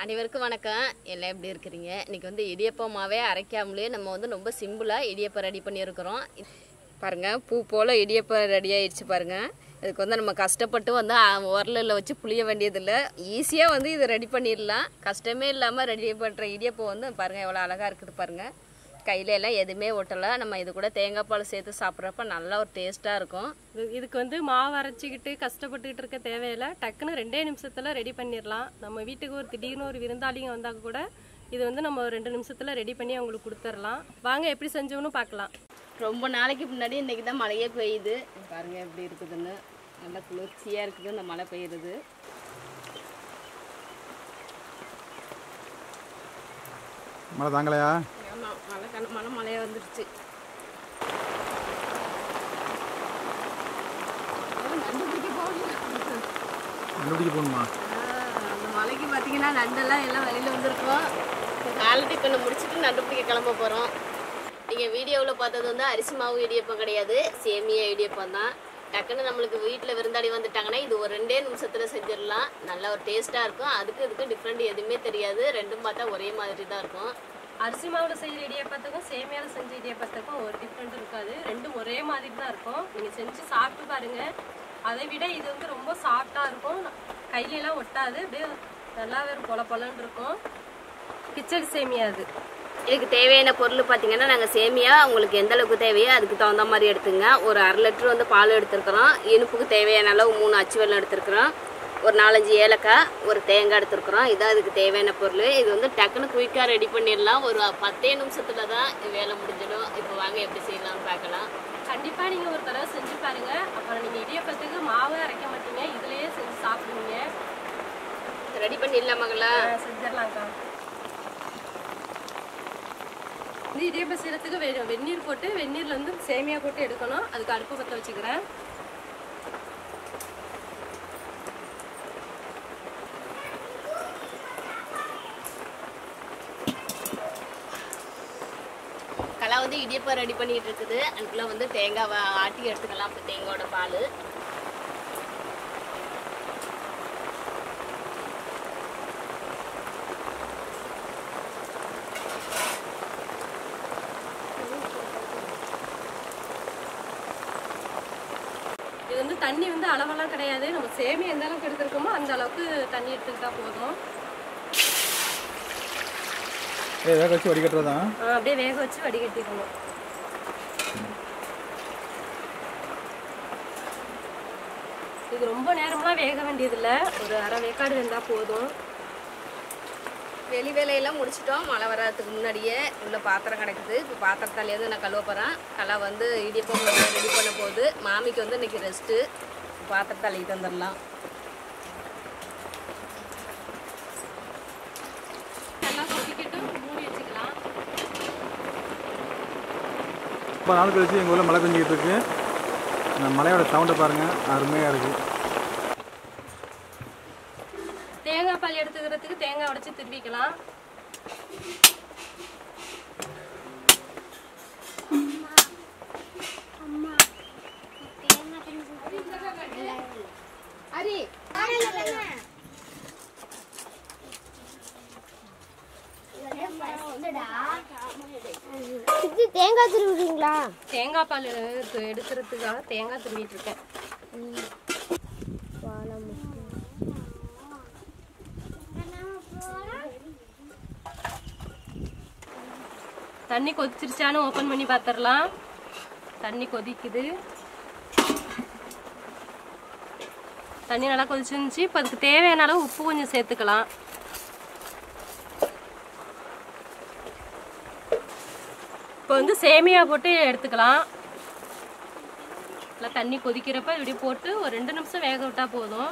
அனைவருக்கும் வணக்கம் எல்லாம் எப்படி இருக்கிறீங்க இன்னைக்கு வந்து இடியப்பம் மாவே அரைக்காமலே நம்ம வந்து ரொம்ப சிம்பிளாக இடியப்பம் ரெடி பண்ணியிருக்கிறோம் பாருங்க பூ போல் இடியப்பம் ரெடி ஆயிடுச்சு பாருங்க இதுக்கு வந்து நம்ம கஷ்டப்பட்டு வந்து உரலில் வச்சு புளிய வேண்டியதில்லை ஈஸியாக வந்து இதை ரெடி பண்ணிடலாம் கஷ்டமே இல்லாமல் ரெடி பண்ணுற இடியப்பம் வந்து பாருங்கள் எவ்வளோ அழகாக இருக்குது பாருங்கள் கையில எல்லாம் எதுவுமே ஒட்டலை நம்ம இது கூட தேங்காய் பால் சேர்த்து சாப்பிட்றப்ப நல்லா ஒரு டேஸ்ட்டாக இருக்கும் இது- இதுக்கு வந்து மாவு அரைச்சிக்கிட்டு கஷ்டப்பட்டுக்கிட்டு இருக்க தேவையில்லை டக்குன்னு ரெண்டே நிமிஷத்துல ரெடி பண்ணிடலாம் நம்ம வீட்டுக்கு ஒரு திடீர்னு ஒரு விருந்தாளிங்க வந்தால் கூட இது வந்து நம்ம ஒரு ரெண்டு நிமிஷத்துல ரெடி பண்ணி அவங்களுக்கு கொடுத்துடலாம் வாங்க எப்படி செஞ்சோம்னு பார்க்கலாம் ரொம்ப நாளைக்கு முன்னாடி இன்னைக்கு தான் மழையே பெய்யுது பாருங்க எப்படி இருக்குதுன்னு நல்லா குளிர்ச்சியாக இருக்குது இந்த மழை பெய்யுறது மழை தாங்கலையா ஆமாம் மழை கண மழை மழையே வந்துருச்சு நண்டு பிடிக்க போகணும் கண்டுபிடிக்க போகணுமா அந்த மலைக்கு பார்த்தீங்கன்னா நண்டெல்லாம் எல்லாம் வெளியில் வந்திருக்கோம் காலை டிஃபனை முடிச்சுட்டு நண்டு பிடிக்க கிளம்ப போகிறோம் நீங்கள் வீடியோவில் பார்த்தது வந்து அரிசி மாவு இடியப்பம் கிடையாது சேமியா இடியப்பம் தான் டக்குன்னு நம்மளுக்கு வீட்டில் விருந்தாடி வந்துட்டாங்கன்னா இது ஒரு ரெண்டே நிமிஷத்தில் செஞ்சிடலாம் நல்ல ஒரு டேஸ்ட்டாக இருக்கும் அதுக்கு இதுக்கு டிஃப்ரெண்ட் எதுவுமே தெரியாது ரெண்டும் பார்த்தா ஒரே மாதிரி தான் இருக்கும் அரிசி மாவுல செய்யற இடியப்பத்துக்கும் சேமியால செஞ்ச இடியப்பத்துக்கும் ஒரு டிஃப்ரெண்ட் இருக்காது ரெண்டும் ஒரே மாதிரி தான் இருக்கும் நீங்க செஞ்சு சாப்பிட்டு பாருங்க அதை விட இது வந்து ரொம்ப சாஃப்டா இருக்கும் கையில எல்லாம் ஒட்டாது அப்படியே நல்லாவே ஒரு பொல பொலன்னு இருக்கும் கிச்சடி சேமியா அது இதுக்கு தேவையான பொருள் பார்த்தீங்கன்னா நாங்கள் சேமியா உங்களுக்கு எந்த அளவுக்கு தேவையோ அதுக்கு தகுந்த மாதிரி எடுத்துங்க ஒரு அரை லிட்டர் வந்து பால் எடுத்துருக்குறோம் இனிப்புக்கு தேவையான அளவு மூணு அச்சு வெல்லம் எடுத்துருக்குறோம் ஒரு நாலஞ்சு ஏலக்காய் ஒரு தேங்காய் எடுத்துருக்குறோம் இதான் இதுக்கு தேவையான பொருள் இது வந்து டக்குன்னு குயிக்காக ரெடி பண்ணிடலாம் ஒரு பத்தே நிமிஷத்துல தான் இது வேலை முடிஞ்சிடும் இப்போ வாங்க எப்படி செய்யலாம்னு பார்க்கலாம் கண்டிப்பா நீங்க ஒரு தடவை செஞ்சு பாருங்க அப்புறம் நீங்க இடியப்பத்துக்கு மாவு அரைக்க மாட்டீங்க இதுலயே செஞ்சு சாப்பிடுவீங்க ரெடி பண்ணிடலாமாங்களா ஆ, செஞ்சிடலாம்க்கா இந்த இடியப்பம் செய்யறதுக்கு வெ- வெந்நீர் போட்டு வெந்நீர்ல வந்து சேமியா போட்டு எடுக்கணும் அதுக்கு அடுப்பு பற்ற வச்சுக்கிறேன் கலா வந்து இடியப்பம் ரெடி பண்ணிட்டு இருக்குது அதுக்குள்ள வந்து தேங்காய் வா- ஆட்டி எடுத்துக்கலாம் அப்போ தேங்காயோட பால் இது வந்து தண்ணி வந்து அளவெல்லாம் கிடையாது நம்ம சேமியா எந்த அளவுக்கு எடுத்துருக்கோமோ அந்த அளவுக்கு தண்ணி எடுத்துக்கிட்டா போதும் ஏ வேக வச்சு வடிகட்டுறதா ஆ, அப்படியே வேக வச்சு வடிகட்டிடணும் இது ரொம்ப நேரம்லாம் வேக வேண்டியதில்ல ஒரு அரை வேக்காடு வெந்தா போதும் வெளி வேலையெல்லாம் முடிச்சிட்டோம் மழை வர்றதுக்கு முன்னாடியே உள்ள பாத்திரம் கிடக்குது இப்போ பாத்திரத்தாலேருந்து நான் கழுவ போகிறேன் கலை வந்து இடியப்பம் ரெடி பண்ண போகுது மாமிக்கு வந்து இன்னைக்கு ரெஸ்ட்டு பாத்திரத்தாளிக்கு வந்துடலாம் நல்லா கொதிக்கிட்டு மூடி வச்சுக்கலாம் இப்போ நாள் கழிச்சு எங்கள் ஊரில் மழை பெஞ்சிக்கிட்டு இருக்கு அந்த மலையோட சவுண்டை பாருங்கள் அருமையாக இருக்குது தேங்காய் பால் எடுத்துக்கிறதுக்கு தேங்காய் உடைச்சு திருவிக்கலாம் இது தேங்காய் திருவுறீங்களா தேங்காய் பால் எடுத்து- எடுக்கிறதுக்காக தேங்காய் திருவிட்டு இருக்கேன் தண்ணி கொதிச்சிருச்சான்னு ஓப்பன் பண்ணி பார்த்துடலாம் தண்ணி கொதிக்குது தண்ணி நல்லா கொதிச்சிருந்துச்சு இப்போ அதுக்கு தேவையான அளவு உப்பு கொஞ்சம் சேர்த்துக்கலாம் இப்போ வந்து சேமியா போட்டு எடுத்துக்கலாம் நல்லா தண்ணி கொதிக்கிறப்ப இப்படி போட்டு ஒரு ரெண்டு நிமிஷம் வேக விட்டா போதும்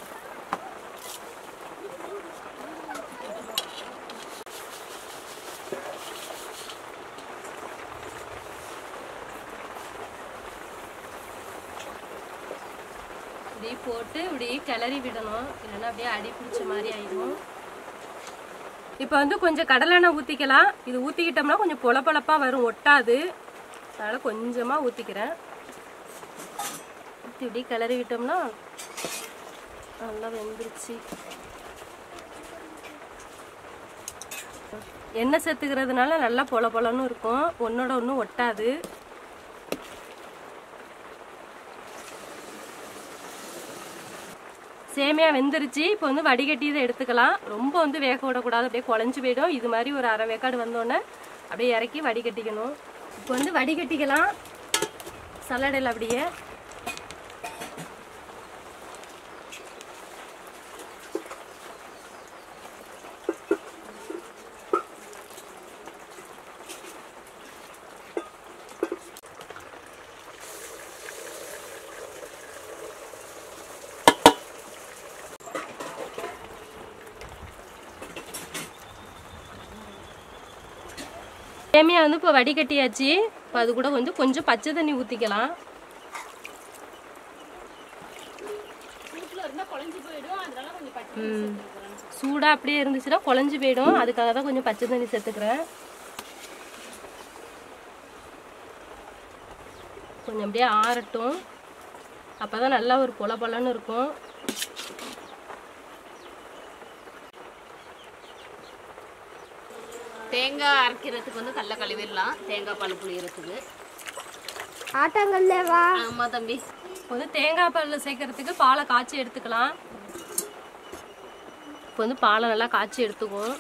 இப்படி போட்டு இப்படி கிளறி விடணும் இல்லைன்னா அப்படியே அடி பிடிச்ச மாதிரி ஆயிடும் இப்போ வந்து கொஞ்சம் கடலெண்ணெய் ஊற்றிக்கலாம் இது ஊற்றிக்கிட்டோம்னா கொஞ்சம் பொல பொலப்பாக வரும் ஒட்டாது அதனால் கொஞ்சமாக ஊற்றிக்கிறேன் ஊற்றி இப்படி கிளறி விட்டோம்னா நல்லா வெந்துருச்சு எண்ணெய் சேர்த்துக்கிறதுனால நல்லா பொல பொலன்னு இருக்கும் ஒன்னோட ஒன்று ஒட்டாது சேமியா வெந்துருச்சு இப்போ வந்து வடிகட்டி இதை எடுத்துக்கலாம் ரொம்ப வந்து வேக விடக்கூடாது அப்படியே குழஞ்சு போயிடும் இது மாதிரி ஒரு அரை வேக்காடு வந்தோடனே அப்படியே இறக்கி வடிகட்டிக்கணும் இப்போ வந்து வடிகட்டிக்கலாம் சல்லடையில் அப்படியே சேமியா வந்து இப்போ வடிகட்டியாச்சு இப்போ அது கூட வந்து கொஞ்சம் பச்சை தண்ணி ஊற்றிக்கலாம் சூடாக அப்படியே இருந்துச்சுன்னா குழஞ்சு போயிடும் அதுக்காக தான் கொஞ்சம் பச்சை தண்ணி சேர்த்துக்கிறேன் கொஞ்சம் அப்படியே ஆறட்டும் அப்போ தான் நல்லா ஒரு பொல பொலன்னு இருக்கும் தேங்காய் அரைக்கிறதுக்கு வந்து கடல கழுவிடலாம் தேங்காய் பால் புளியறதுக்கு ஆட்டாங்கல்ல வா ஆமாம் தம்பி இப்போ வந்து தேங்காய் பாலில் சேர்க்கறதுக்கு பாலை காய்ச்சி எடுத்துக்கலாம் இப்போ வந்து பாலை நல்லா காய்ச்சி எடுத்துக்குவோம்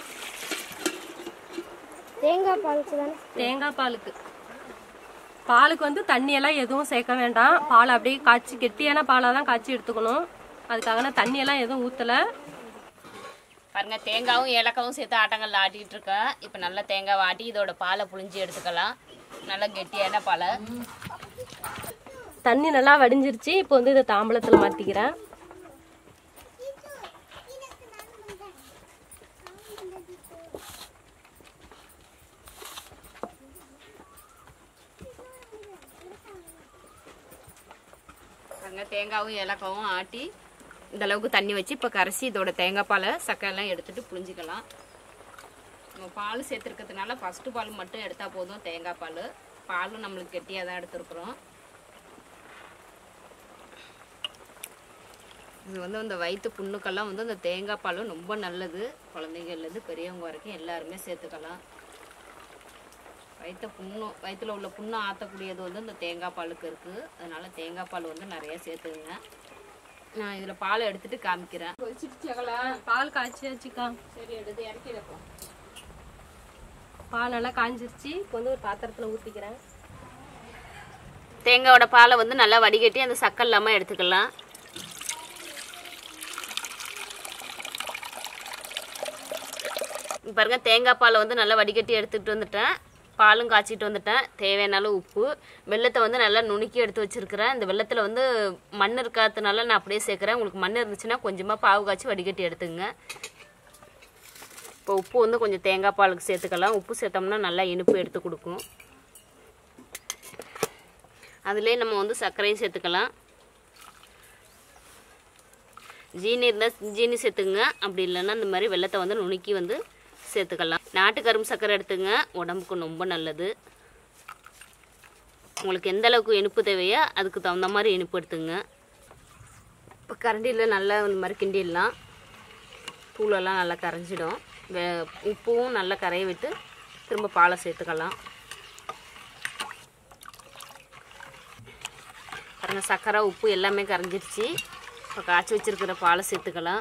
தேங்காய் பாலுக்கு தானே தேங்காய் பாலுக்கு பாலுக்கு வந்து தண்ணியெல்லாம் எதுவும் சேர்க்க வேண்டாம் பால் அப்படியே காய்ச்சி கெட்டியான பாலாக தான் காய்ச்சி எடுத்துக்கணும் அதுக்காக நான் தண்ணியெல்லாம் எதுவும் ஊற்றலை பாருங்க தேங்காயும் ஏலக்காவும் சேர்த்து ஆட்டங்கல்ல ஆட்டிக்கிட்டு இருக்கேன் இப்போ நல்லா தேங்காய் ஆட்டி இதோட பாலை புழிஞ்சு எடுத்துக்கலாம் நல்லா கெட்டியான பாலை தண்ணி நல்லா வடிஞ்சிருச்சு இப்போ வந்து இதை தாம்பளத்தில் மாற்றிக்கிறேன் பாருங்க தேங்காயும் ஏலக்காவும் ஆட்டி இந்த அளவுக்கு தண்ணி வச்சு இப்போ கரைச்சி இதோட தேங்காய் பாலை சக்கையெல்லாம் எடுத்துட்டு புழிஞ்சிக்கலாம் நம்ம பால் சேர்த்துருக்கிறதுனால ஃபஸ்ட்டு பால் மட்டும் எடுத்தால் போதும் தேங்காய் பால் பாலும் நம்மளுக்கு கெட்டியாக தான் எடுத்துருக்குறோம் இது வந்து இந்த வயிற்று புண்ணுக்கெல்லாம் வந்து இந்த தேங்காய் பாலும் ரொம்ப நல்லது குழந்தைங்கள்லேருந்து பெரியவங்க வரைக்கும் எல்லாருமே சேர்த்துக்கலாம் வயிற்ற புண்ணு வயிற்றுல உள்ள புண்ணை ஆற்றக்கூடியது வந்து இந்த தேங்காய் பாலுக்கு இருக்குது அதனால தேங்காய் பால் வந்து நிறைய சேர்த்துக்குங்க நான் இதில் பாலை எடுத்துட்டு காமிக்கிறேன் பால் காய்ச்சியாச்சுக்கா சரி எடுத்து இறக்கி வைப்போம் பால் நல்லா காய்ஞ்சிருச்சு இப்போ வந்து ஒரு பாத்திரத்தில் ஊற்றிக்கிறேன் தேங்காயோட பாலை வந்து நல்லா வடிகட்டி அந்த சக்கை இல்லாமல் எடுத்துக்கலாம் பாருங்க தேங்காய் பாலை வந்து நல்லா வடிகட்டி எடுத்துகிட்டு வந்துட்டேன் பாலும் காய்ச்சிட்டு வந்துட்டேன் தேவையான அளவு உப்பு வெள்ளத்தை வந்து நல்லா நுணுக்கி எடுத்து வச்சிருக்கிறேன் இந்த வெள்ளத்தில் வந்து மண் இருக்காததுனால நான் அப்படியே சேர்க்குறேன் உங்களுக்கு மண் இருந்துச்சுன்னா கொஞ்சமாக பாவு காய்ச்சி வடிகட்டி எடுத்துங்க இப்போ உப்பு வந்து கொஞ்சம் தேங்காய் பாலுக்கு சேர்த்துக்கலாம் உப்பு சேர்த்தோம்னா நல்லா இனிப்பு எடுத்து கொடுக்கும் அதுலேயே நம்ம வந்து சர்க்கரையும் சேர்த்துக்கலாம் ஜீனி இருந்தால் ஜீனி சேர்த்துங்க அப்படி இல்லைன்னா இந்த மாதிரி வெள்ளத்தை வந்து நுணுக்கி வந்து சேர்த்துக்கலாம் நாட்டு கரும்பு சர்க்கரை எடுத்துங்க உடம்புக்கு ரொம்ப நல்லது உங்களுக்கு எந்த அளவுக்கு இனிப்பு தேவையோ அதுக்கு தகுந்த மாதிரி இனிப்பு எடுத்துங்க இப்போ கரண்டியில் நல்லா இந்த மாதிரி கிண்டிடலாம் தூளெல்லாம் நல்லா கரைஞ்சிடும் வே உப்பும் நல்லா கரைய விட்டு திரும்ப பாலை சேர்த்துக்கலாம் பாருங்க சர்க்கரை உப்பு எல்லாமே கரைஞ்சிருச்சு இப்போ காய்ச்சி வச்சிருக்கிற பாலை சேர்த்துக்கலாம்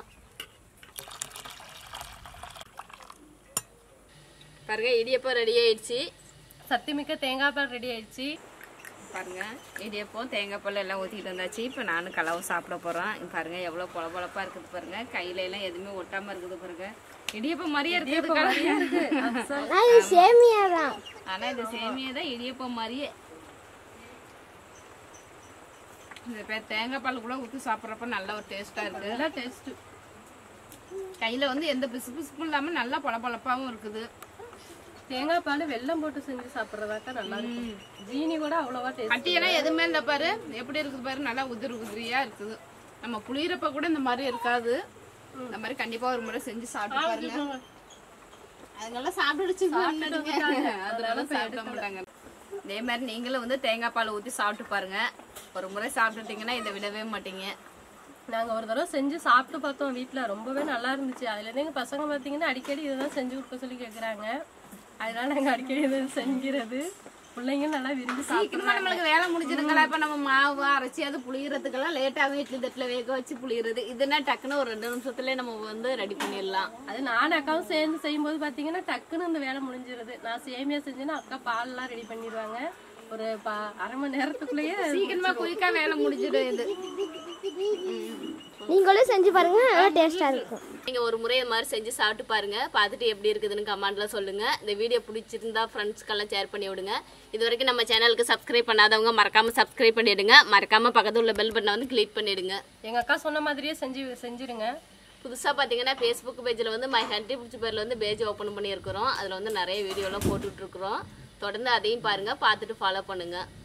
பாருங்க இடியப்பம் ரெடி ஆயிடுச்சு சத்திமிக்க தேங்காய் பால் ரெடி ஆயிடுச்சு பாருங்க இடியப்பம் தேங்காய் பால் எல்லாம் ஊற்றிட்டு வந்தாச்சு இப்போ நானும் கலவும் சாப்பிட போகிறோம் பாருங்க எவ்வளோ பொல பொழப்பா இருக்குது பாருங்க கையில எல்லாம் எதுவுமே ஒட்டாமல் இருக்குது பாருங்க இடியப்பம் மாதிரியே இருக்குது நான் இது சேமியா தான் ஆனால் இந்த சேமியா தான் இடியப்பம் மாதிரியே இந்த பே- தேங்காய் பால் கூட ஊற்றி சாப்பிட்றப்ப நல்ல ஒரு டேஸ்ட்டாக இருக்குது நல்லா டேஸ்ட்டு கையில் வந்து எந்த பிசு பிசுப்பும் இல்லாமல் நல்லா பொல இருக்குது தேங்காய் பால் வெல்லம் போட்டு செஞ்சு சாப்பிட்றதாக்கா நல்லா இருக்கும் ஜீனி கூட அவ்வளோவா டேஸ்ட் கட்டியெல்லாம் எதுவுமே இல்லை பாரு எப்படி இருக்குது பாரு நல்லா உதிரி உதிரியா இருக்குது நம்ம புளியறப்ப கூட இந்த மாதிரி இருக்காது இந்த மாதிரி கண்டிப்பா ஒரு முறை செஞ்சு சாப்பிட்டு பாருங்க அதனால சாப்பிடுச்சு அதனால சாப்பிட மாட்டாங்க இதே மாதிரி நீங்களும் வந்து தேங்காய் பால் ஊற்றி சாப்பிட்டு பாருங்க ஒரு முறை சாப்பிட்டுட்டீங்கன்னா இதை விடவே மாட்டீங்க நாங்க ஒரு தடவை செஞ்சு சாப்பிட்டு பார்த்தோம் வீட்ல ரொம்பவே நல்லா இருந்துச்சு அதுல இருந்து எங்க பசங்க பாத்தீங்கன்னா அடிக்கடி இதுதான் செஞ்சு கொடுக்க சொல்லி கேக்குறாங்க அதனால நாங்கள் அடிக்கடி இதை செஞ்சுறது பிள்ளைங்க நல்லா விரும்பி சீக்கிரமா சாப்பிடுறாங்க நம்மளுக்கு வேலை முடிஞ்சிருங்களா இப்ப நம்ம மாவு அரைச்சி அது புளியறதுக்கெல்லாம் லேட் ஆகும் இட்லி தட்டுல வேக வச்சு புளியறது இதுன்னா டக்குன்னு ஒரு ரெண்டு நிமிஷத்துல நம்ம வந்து ரெடி பண்ணிடலாம் அது நானும் அக்காவும் சேர்ந்து செய்யும்போது பார்த்தீங்கன்னா டக்குன்னு இந்த வேலை முடிஞ்சிருது நான் சேமியா செஞ்சேன்னா அக்கா பால்லாம் ரெடி பண்ணிடுவாங்க ஒரு ப அரை மணி நேரத்துக்குள்ளேயே சீக்கிரமா குயிக்கா வேலை முடிஞ்சிடும் இது நீங்களும் செஞ்சு பாருங்க நல்லா டேஸ்டா இருக்கும் நீங்க ஒரு முறை இது மாதிரி செஞ்சு சாப்பிட்டு பாருங்க பார்த்துட்டு எப்படி இருக்குதுன்னு கமெண்ட்ல சொல்லுங்க இந்த வீடியோ பிடிச்சிருந்தா ஃப்ரெண்ட்ஸ்க்கெல்லாம் ஷேர் பண்ணி விடுங்க இது வரைக்கும் நம்ம சேனலுக்கு சப்ஸ்கிரைப் பண்ணாதவங்க மறக்காம சப்ஸ்கிரைப் பண்ணிடுங்க மறக்காம பக்கத்துல உள்ள பெல் பட்டனை வந்து கிளிக் பண்ணிடுங்க எங்க அக்கா சொன்ன மாதிரியே செஞ்சு செஞ்சிருங்க புதுசாக பார்த்தீங்கன்னா ஃபேஸ்புக் பேஜில் வந்து மை ஹண்ட்ரி பிடிச்ச பேரில் வந்து பேஜ் ஓப்பன் பண்ணியிருக்கிறோம் அதில் வந்து நிறைய வீடியோலாம் போட்டுட்ருக்குறோம் தொடர்ந்து அதையும் பாருங்கள் பார்த்துட்டு ஃபாலோ பண்ணுங்கள்